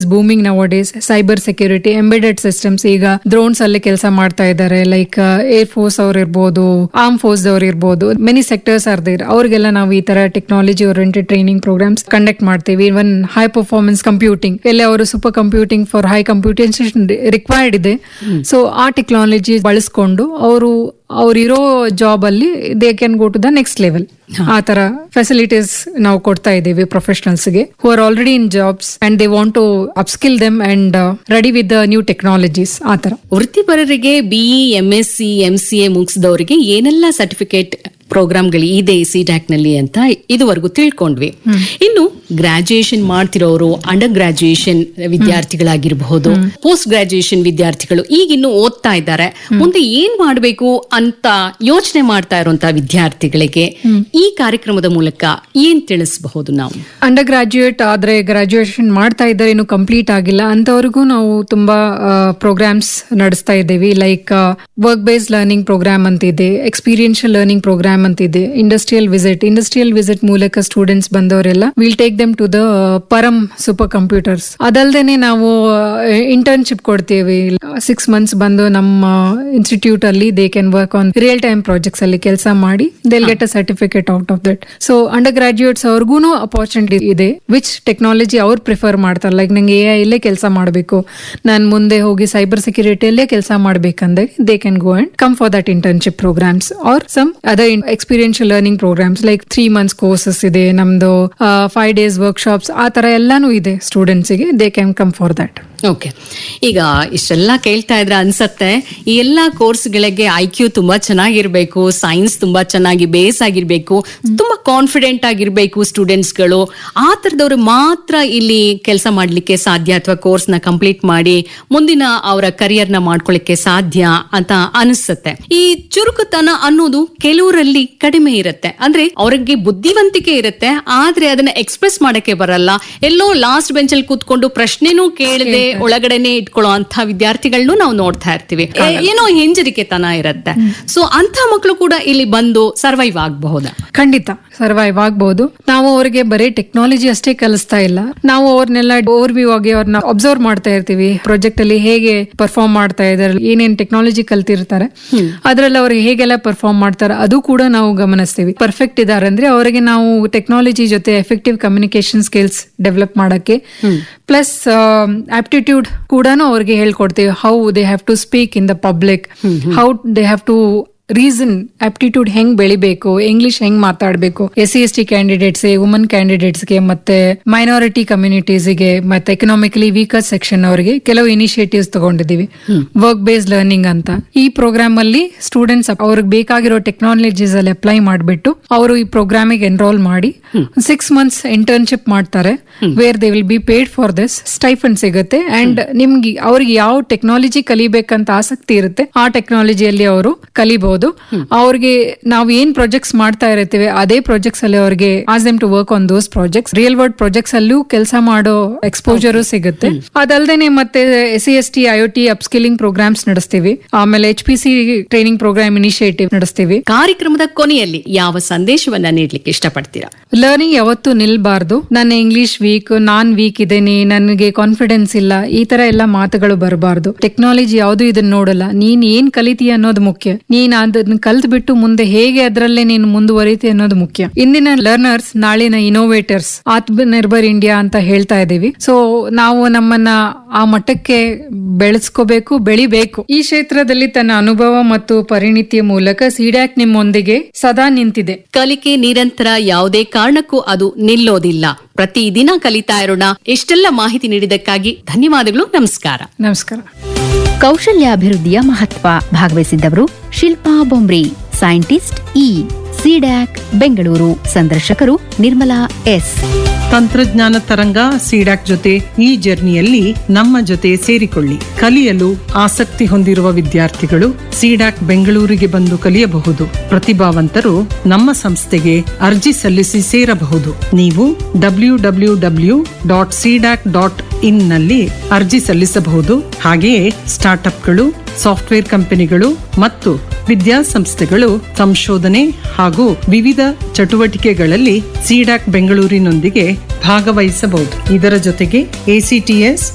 booming nowadays cyber security embedded systems ಈಗ drones ಅಲ್ಲಿ ಕೆಲಸ ಮಾಡ್ತಾ ಇದ್ದಾರೆ ಲೈಕ್ ಏರ್ ಫೋರ್ಸ್ ಅವ್ರು ಇರ್ಬೋದು ಆರ್ಮ್ ಫೋರ್ಸ್ ಅವ್ರು ಇರ್ಬೋದು ಮೆನಿ ಸೆಕ್ಟರ್ಸ್ ಆರ್ ದೇರ್ ಅವ್ರಿಗೆಲ್ಲ ನಾವು ಈ ತರ technology oriented training programs conduct ಮಾಡ್ತೀವಿ ಇವನ್ ಹೈ ಪರ್ಫಾರ್ಮೆನ್ಸ್ ಕಂಪ್ಯೂಟಿಂಗ್ ಎಲ್ಲ ಅವರು super computing for high computation required ಇದೆ ಸೊ ಆ ಟೆಕ್ನಾಲಜಿ ಬಳಸ್ಕೊಂಡು ಅವರು ಅವ್ರಿರೋ ಜಾಬ್ ಅಲ್ಲಿ they can go to the next level ಆ ತರ ಫೆಸಿಲಿಟೀಸ್ ನಾವು ಕೊಡ್ತಾ ಇದ್ದೀವಿ ಪ್ರೊಫೆಷನಲ್ಸ್ ಗೆ who are already in jobs and they want to upskill them and ready with the new technologies ಆ ತರ ವೃತ್ತಿಪರರಿಗೆ ಬಿಇ ಎಂಎಸ್ಸಿ ಎಂಸಿಎ ಮುಗಿಸಿದವರಿಗೆ ಏನೆಲ್ಲ ಸರ್ಟಿಫಿಕೇಟ್ ಪ್ರೋಗ್ರಾಮ್ಗಳು ಇದೆ ಸಿಡ್ಯಾಕ್ ನಲ್ಲಿ ಅಂತ ಇದುವರೆಗೂ ತಿಳ್ಕೊಂಡ್ವಿ ಇನ್ನು ಗ್ರಾಜುಯೇಷನ್ ಮಾಡ್ತಿರೋರು ಅಂಡರ್ ಗ್ರಾಜುಯೇಷನ್ ವಿದ್ಯಾರ್ಥಿಗಳಾಗಿರಬಹುದು ಪೋಸ್ಟ್ ಗ್ರಾಜುಯೇಷನ್ ವಿದ್ಯಾರ್ಥಿಗಳು ಈಗ ಇನ್ನು ಓದ್ತಾ ಇದ್ದಾರೆ ಮುಂದೆ ಏನ್ ಮಾಡಬೇಕು ಅಂತ ಯೋಚನೆ ಮಾಡ್ತಾ ಇರುವಂತ ವಿದ್ಯಾರ್ಥಿಗಳಿಗೆ ಈ ಕಾರ್ಯಕ್ರಮದ ಮೂಲಕ ಏನ್ ತಿಳಿಸಬಹುದು ನಾವು ಅಂಡರ್ ಗ್ರಾಜುಯೇಟ್ ಆದ್ರೆ ಗ್ರಾಜುಯೇಷನ್ ಮಾಡ್ತಾ ಇದ್ದಾರೆ ಇನ್ನು ಕಂಪ್ಲೀಟ್ ಆಗಿಲ್ಲ ಅಂತವ್ರಿಗೂ ನಾವು ತುಂಬಾ ಪ್ರೋಗ್ರಾಮ್ಸ್ ನಡೆಸ್ತಾ ಇದ್ದೀವಿ like work based learning program ಅಂತ ಇದೆ ಎಕ್ಸ್ಪೀರಿಯನ್ಷಿಯಲ್ ಲರ್ನಿಂಗ್ ಪ್ರೋಗ್ರಾಮ್ ಅಂತ ಇದೆ ಇಂಡಸ್ಟ್ರಿಯಲ್ ವಿಸಿಟ್ ಇಂಡಸ್ಟ್ರಿಯಲ್ ವಿಸಿಟ್ ಮೂಲಕ ಸ್ಟೂಡೆಂಟ್ಸ್ ಬಂದವರೆಲ್ಲ will take them to the Param super computers ಅದಲ್ದೇನೆ ನಾವು ಇಂಟರ್ನ್ಶಿಪ್ ಕೊಡ್ತೀವಿ ಸಿಕ್ಸ್ ಮಂತ್ಸ್ ಬಂದು ನಮ್ಮ ಇನ್ಸ್ಟಿಟ್ಯೂಟ್ ಅಲ್ಲಿ they can work on real time projects ಅಲ್ಲಿ ಕೆಲಸ ಮಾಡಿ they'll get a certificate out of that so under graduates ಅವ್ರಿಗೂ ಅಪಾರ್ಚುನಿಟಿ ಇದೆ ವಿಚ್ ಟೆಕ್ನಾಲಜಿ ಅವ್ರು ಪ್ರಿಫರ್ ಮಾಡ್ತಾರೆ ಲೈಕ್ ನಂಗೆ ಎ ಇಲ್ಲೇ ಕೆಲಸ ಮಾಡಬೇಕು ನಾನು ಮುಂದೆ ಹೋಗಿ ಸೈಬರ್ ಸೆಕ್ಯೂರಿಟಿಯಲ್ಲೇ ಕೆಲಸ ಮಾಡ್ಬೇಕಂದ್ರೆ they can go and come for that internship programs are some other experiential learning programs like three months courses ಇದೆ ನಮ್ದು ಫೈವ್ ಡೇಸ್ ವರ್ಕ್ಶಾಪ್ಸ್ ಆ ತರ ಎಲ್ಲಾನು ಇದೆ ಸ್ಟೂಡೆಂಟ್ಸ್ ಗೆ they can come for that okay ಈಗ ಇಷ್ಟೆಲ್ಲ ಕೇಳ್ತಾ ಇದ್ರೆ ಅನ್ಸತ್ತೆ ಈ ಎಲ್ಲಾ ಕೋರ್ಸ್ಗಳಿಗೆ ಐ ಕ್ಯೂ ತುಂಬಾ ಚೆನ್ನಾಗಿರ್ಬೇಕು ಸೈನ್ಸ್ ತುಂಬಾ ಚೆನ್ನಾಗಿ ಬೇಸ್ ಆಗಿರ್ಬೇಕು ತುಂಬಾ ಕಾನ್ಫಿಡೆಂಟ್ ಆಗಿರ್ಬೇಕು ಸ್ಟೂಡೆಂಟ್ಸ್ಗಳು ಆ ತರದವ್ರು ಮಾತ್ರ ಇಲ್ಲಿ ಕೆಲಸ ಮಾಡ್ಲಿಕ್ಕೆ ಸಾಧ್ಯ ಅಥವಾ ಕೋರ್ಸ್ ನ ಕಂಪ್ಲೀಟ್ ಮಾಡಿ ಮುಂದಿನ ಅವರ ಕರಿಯರ್ ನ ಮಾಡ್ಕೊಳ್ಳಿಕ್ಕೆ ಸಾಧ್ಯ ಅಂತ ಅನಿಸುತ್ತೆ ಈ ಚುರುಕುತನ ಅನ್ನೋದು ಕೆಲವರಲ್ಲಿ ಕಡಿಮೆ ಇರುತ್ತೆ ಅಂದ್ರೆ ಅವ್ರಿಗೆ ಬುದ್ಧಿವಂತಿಕೆ ಇರುತ್ತೆ ಆದ್ರೆ ಅದನ್ನ ಎಕ್ಸ್ಪ್ರೆಸ್ ಮಾಡಕ್ಕೆ ಬರಲ್ಲ ಎಲ್ಲೋ ಲಾಸ್ಟ್ ಬೆಂಚ್ ಅಲ್ಲಿ ಕೂತ್ಕೊಂಡು ಪ್ರಶ್ನೆನೂ ಕೇಳದೆ ಒಳಗಡೆನೆ ಇಟ್ಕೊಳ್ಳೋ ಅಂತ ವಿದ್ಯಾರ್ಥಿಗಳನ್ನೂ ನಾವು ನೋಡ್ತಾ ಇರ್ತೀವಿ ಏ- ಏನೋ ಹಿಂಜರಿಕೆತನ ಇರುತ್ತೆ ಸೊ ಅಂತ ಮಕ್ಕಳು ಕೂಡ ಇಲ್ಲಿ ಬಂದು ಸರ್ವೈವ್ ಆಗಬಹುದಾ ಖಂಡಿತ ಸರ್ವೈವ್ ಆಗ್ಬಹುದು ನಾವು ಅವ್ರಿಗೆ ಬರೀ ಟೆಕ್ನಾಲಜಿ ಅಷ್ಟೇ ಕಲಿಸ್ತಾ ಇಲ್ಲ ನಾವು ಅವ್ರನ್ನೆಲ್ಲ ಓವರ್ ವ್ಯೂ ಆಗಿ ಅವ್ರನ್ನ ಅಬ್ಸರ್ವ್ ಮಾಡ್ತಾ ಇರ್ತೀವಿ ಪ್ರಾಜೆಕ್ಟ್ ಅಲ್ಲಿ ಹೇಗೆ ಪರ್ಫಾರ್ಮ್ ಮಾಡ್ತಾ ಇದಾರೆ ಏನೇನ್ ಟೆಕ್ನಾಲಜಿ ಕಲ್ತಿರ್ತಾರೆ ಅದ್ರಲ್ಲಿ ಅವ್ರಿಗೆ ಹೇಗೆಲ್ಲ ಪರ್ಫಾರ್ಮ್ ಮಾಡ್ತಾರೆ ಅದು ಕೂಡ ನಾವು ಗಮನಿಸ್ತೀವಿ ಪರ್ಫೆಕ್ಟ್ ಇದಾರೆ ಅಂದ್ರೆ ಅವರಿಗೆ ನಾವು ಟೆಕ್ನಾಲಜಿ ಜೊತೆ ಎಫೆಕ್ಟಿವ್ ಕಮ್ಯುನಿಕೇಶನ್ ಸ್ಕಿಲ್ಸ್ ಡೆವಲಪ್ ಮಾಡಕ್ಕೆ ಪ್ಲಸ್ ಆಪ್ಟಿಟ್ಯೂಡ್ ಕೂಡ ಅವ್ರಿಗೆ ಹೇಳ್ಕೊಡ್ತೀವಿ how they have to speak in the public how they have to reason aptitude ಹೆಂಗ್ ಬೆಳಿಬೇಕು ಇಂಗ್ಲಿಷ್ ಹೆಂಗ್ ಮಾತಾಡಬೇಕು S C S T candidates woman ಕ್ಯಾಂಡಿಡೇಟ್ಸ್ಗೆ ಮತ್ತೆ ಮೈನಾರಿಟಿ ಕಮ್ಯುನಿಟೀಸ್ಗೆ ಮತ್ತೆ ಎಕನಾಮಿಕಲಿ ವೀಕರ್ ಸೆಕ್ಷನ್ ಅವರಿಗೆ ಕೆಲವು ಇನಿಷಿಯೇಟಿವ್ಸ್ ತಗೊಂಡಿದೀವಿ ವರ್ಕ್ ಬೇಸ್ಡ್ ಲರ್ನಿಂಗ್ ಅಂತ ಈ ಪ್ರೋಗ್ರಾಮ್ ಅಲ್ಲಿ ಸ್ಟೂಡೆಂಟ್ಸ್ ಅವ್ರಿಗೆ ಬೇಕಾಗಿರೋ ಟೆಕ್ನಾಲಜೀಸ್ ಅಲ್ಲಿ ಅಪ್ಲೈ ಮಾಡಿಬಿಟ್ಟು ಅವರು ಈ ಪ್ರೋಗ್ರಾಮಿಗೆ ಎನ್ರೋಲ್ ಮಾಡಿ ಸಿಕ್ಸ್ ಮಂತ್ಸ್ ಇಂಟರ್ನ್ಶಿಪ್ ಮಾಡ್ತಾರೆ where they will be paid for this stipend ಸಿಗುತ್ತೆ ಅಂಡ್ ನಿಮ್ಗೆ ಅವ್ರಿಗೆ ಯಾವ ಟೆಕ್ನಾಲಜಿ ಕಲಿಬೇಕಂತ ಆಸಕ್ತಿ ಇರುತ್ತೆ ಆ ಟೆಕ್ನಾಲಜಿಯಲ್ಲಿ ಅವರು ಕಲಿಬಹುದು ಅವ್ರಿಗೆ ನಾವು ಏನ್ ಪ್ರಾಜೆಕ್ಟ್ಸ್ ಮಾಡ್ತಾ ಇರ್ತೀವಿ ಅದೇ ಪ್ರಾಜೆಕ್ಟ್ಸ್ ಅಲ್ಲಿ ಅವ್ರಿಗೆ ask them to work on those projects real world projects ಅಲ್ಲೂ ಕೆಲಸ ಮಾಡೋ ಎಕ್ಸ್ಪೋಜರು ಸಿಗುತ್ತೆ ಅದಲ್ದೇನೆ ಮತ್ತೆ S C S T I T upskilling programs ನಡೆಸ್ತೀವಿ ಆಮೇಲೆ H P C training program initiative ನಡೆಸ್ತೀವಿ ಕಾರ್ಯಕ್ರಮದ ಕೊನೆಯಲ್ಲಿ ಯಾವ ಸಂದೇಶವನ್ನ ನೀಡ್ಲಿಕ್ಕೆ ಇಷ್ಟಪಡ್ತೀರಾ ಲರ್ನಿಂಗ್ ಯಾವತ್ತೂ ನಿಲ್ಬಾರ್ದು ನನ್ನ ಇಂಗ್ಲಿಷ್ ವೀಕ್ ನಾನ್ ವೀಕ್ ಇದ್ದೇನೆ ನನಗೆ ಕಾನ್ಫಿಡೆನ್ಸ್ ಇಲ್ಲ ಈ ತರ ಎಲ್ಲ ಮಾತುಗಳು ಬರಬಾರ್ದು ಟೆಕ್ನಾಲಜಿ ಯಾವುದು ಇದನ್ನ ನೋಡಲ್ಲ ನೀನ್ ಏನ್ ಕಲಿತೀಯ ಅನ್ನೋದು ಮುಖ್ಯ ನೀನ್ ಅದನ್ನ ಕಲ್ತ್ ಬಿಟ್ಟು ಮುಂದೆ ಹೇಗೆ ಅದರಲ್ಲೇ ನೀನು ಮುಂದುವರಿತಿ ಅನ್ನೋದು ಮುಖ್ಯ ಇಂದಿನ ಲರ್ನರ್ಸ್ ನಾಳಿನ ಇನೋವೇಟರ್ಸ್ ಆತ್ಮನಿರ್ಭರ್ ಇಂಡಿಯಾ ಅಂತ ಹೇಳ್ತಾ ಇದೀವಿ ಸೊ ನಾವು ನಮ್ಮನ್ನ ಆ ಮಟ್ಟಕ್ಕೆ ಬೆಳೆಸ್ಕೋಬೇಕು ಬೆಳಿಬೇಕು ಈ ಕ್ಷೇತ್ರದಲ್ಲಿ ತನ್ನ ಅನುಭವ ಮತ್ತು ಪರಿಣಿತಿಯ ಮೂಲಕ ಸಿಡ್ಯಾಕ್ ನಿಮ್ಮೊಂದಿಗೆ ಸದಾ ನಿಂತಿದೆ ಕಲಿಕೆ ನಿರಂತರ ಯಾವುದೇ ಕಾರಣಕ್ಕೂ ಅದು ನಿಲ್ಲೋದಿಲ್ಲ ಪ್ರತಿದಿನ ಕಲಿತಾ ಇರೋಣ ಎಷ್ಟೆಲ್ಲ ಮಾಹಿತಿ ನೀಡಿದ್ದಕ್ಕಾಗಿ ಧನ್ಯವಾದಗಳು ನಮಸ್ಕಾರ ನಮಸ್ಕಾರ ಕೌಶಲ್ಯಾಭಿವೃದ್ಧಿಯ ಮಹತ್ವ ಭಾಗವಹಿಸಿದ್ದವರು ಶಿಲ್ಪಾ ಬೊಂಬ್ರಿ ಸೈಂಟಿಸ್ಟ್ ಇ ಸಿಡ್ಯಾಕ್ ಬೆಂಗಳೂರು ಸಂದರ್ಶಕರು ನಿರ್ಮಲಾ ಎಸ್ ತಂತ್ರಜ್ಞಾನ ತರಂಗ ಸಿಡಾಕ್ ಜೊತೆ ಈ ಜರ್ನಿಯಲ್ಲಿ ನಮ್ಮ ಜೊತೆ ಸೇರಿಕೊಳ್ಳಿ ಕಲಿಯಲು ಆಸಕ್ತಿ ಹೊಂದಿರುವ ವಿದ್ಯಾರ್ಥಿಗಳು ಸಿಡಾಕ್ ಬೆಂಗಳೂರಿಗೆ ಬಂದು ಕಲಿಯಬಹುದು ಪ್ರತಿಭಾವಂತರು ನಮ್ಮ ಸಂಸ್ಥೆಗೆ ಅರ್ಜಿ ಸಲ್ಲಿಸಿ ಸೇರಬಹುದು ನೀವು W W W dot CDAC dot in ನಲ್ಲಿ ಅರ್ಜಿ ಸಲ್ಲಿಸಬಹುದು ಹಾಗೆಯೇ ಸ್ಟಾರ್ಟ್ಅಪ್ಗಳು ಸಾಫ್ಟ್ವೇರ್ ಕಂಪನಿಗಳು ಮತ್ತು ವಿದ್ಯಾಸಂಸ್ಥೆಗಳು ಸಂಶೋಧನೆ ಹಾಗೂ ವಿವಿಧ ಚಟುವಟಿಕೆಗಳಲ್ಲಿ ಸಿಡಾಕ್ ಬೆಂಗಳೂರಿನೊಂದಿಗೆ ಭಾಗವಹಿಸಬಹುದು ಇದರ ಜೊತೆಗೆ ಎಸಿಟಿಎಸ್